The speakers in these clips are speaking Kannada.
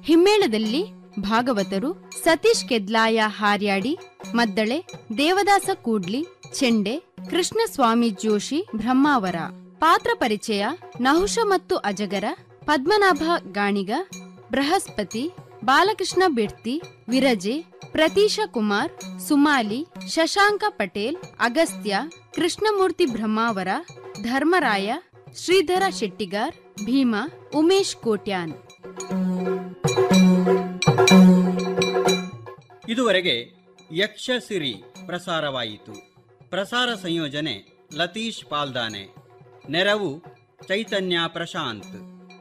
ಹಿಮ್ಮೇಳದಲ್ಲಿ ಭಾಗವತರು ಸತೀಶ್ ಕೆದ್ಲಾಯ ಹಾರ್ಯಾಡಿ ಮದ್ದಳೆ ದೇವದಾಸ ಕೂಡ್ಲಿ ಚೆಂಡೆ ಕೃಷ್ಣಸ್ವಾಮಿ ಜೋಶಿ ಬ್ರಹ್ಮಾವರ ಪಾತ್ರ ಪರಿಚಯ ನಹುಷ ಮತ್ತು ಅಜಗರ ಪದ್ಮನಾಭ ಗಾಣಿಗ ಬೃಹಸ್ಪತಿ ಬಾಲಕೃಷ್ಣ ಬಿಡ್ತಿ ವಿರಜೆ ಪ್ರತೀಶ ಕುಮಾರ್ ಸುಮಾಲಿ ಶಶಾಂಕ ಪಟೇಲ್ ಅಗಸ್ತ್ಯ ಕೃಷ್ಣಮೂರ್ತಿ ಬ್ರಹ್ಮಾವರ ಧರ್ಮರಾಯ ಶ್ರೀಧರ ಶೆಟ್ಟಿಗಾರ್ ಭೀಮಾ ಉಮೇಶ್ ಕೋಟ್ಯಾನ್ ಇದುವರೆಗೆ ಯಕ್ಷಸಿರಿ ಪ್ರಸಾರವಾಯಿತು ಪ್ರಸಾರ ಸಂಯೋಜನೆ ಲತೀಶ್ ಪಾಲ್ದಾನೆ ನೆರವು ಚೈತನ್ಯ ಪ್ರಶಾಂತ್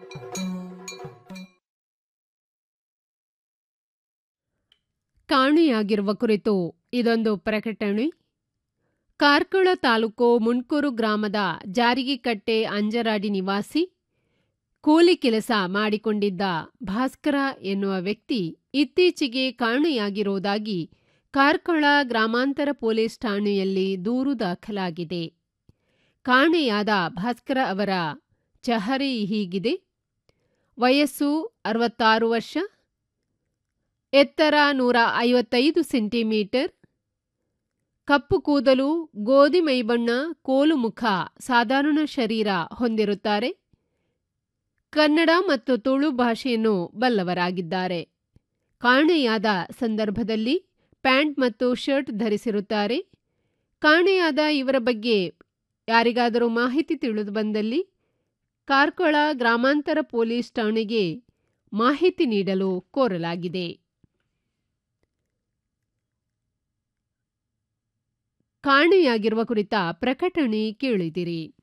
ಕಾಣೆಯಾಗಿರುವ ಕುರಿತು ಇದೊಂದು ಪ್ರಕಟಣೆ ಕಾರ್ಕಳ ತಾಲೂಕು ಮುಣ್ಕೂರು ಗ್ರಾಮದ ಜಾರಿಗೆಕಟ್ಟೆ ಅಂಜರಾಡಿ ನಿವಾಸಿ ಕೂಲಿ ಕೆಲಸ ಮಾಡಿಕೊಂಡಿದ್ದ ಭಾಸ್ಕರ ಎನ್ನುವ ವ್ಯಕ್ತಿ ಇತ್ತೀಚೆಗೆ ಕಾಣೆಯಾಗಿರುವುದಾಗಿ ಕಾರ್ಕಳ ಗ್ರಾಮಾಂತರ ಪೊಲೀಸ್ ಠಾಣೆಯಲ್ಲಿ ದೂರು ದಾಖಲಾಗಿದೆ ಕಾಣೆಯಾದ ಭಾಸ್ಕರ ಅವರ ಚಹರೆ ಹೀಗಿದೆ ವಯಸ್ಸು ಅರವತ್ತಾರು ವರ್ಷ ಎತ್ತರ ನೂರ ಐವತ್ತೈದು ಸೆಂಟಿಮೀಟರ್ ಕಪ್ಪು ಕೂದಲು ಗೋಧಿ ಮೈಬಣ್ಣ ಕೋಲು ಮುಖ ಸಾಧಾರಣ ಶರೀರ ಹೊಂದಿರುತ್ತಾರೆ ಕನ್ನಡ ಮತ್ತು ತುಳು ಭಾಷೆಯನ್ನು ಬಲ್ಲವರಾಗಿದ್ದಾರೆ ಕಾಣೆಯಾದ ಸಂದರ್ಭದಲ್ಲಿ ಪ್ಯಾಂಟ್ ಮತ್ತು ಶರ್ಟ್ ಧರಿಸಿರುತ್ತಾರೆ ಕಾಣೆಯಾದ ಇವರ ಬಗ್ಗೆ ಯಾರಿಗಾದರೂ ಮಾಹಿತಿ ತಿಳಿದು ಬಂದಲ್ಲಿ ಕಾರ್ಕೊಳ ಗ್ರಾಮಾಂತರ ಪೊಲೀಸ್ ಠಾಣೆಗೆ ಮಾಹಿತಿ ನೀಡಲು ಕೋರಲಾಗಿದೆ ಕಾಣೆಯಾಗಿರುವ ಕುರಿತ ಪ್ರಕಟಣೆ ಕೇಳಿದಿರಿ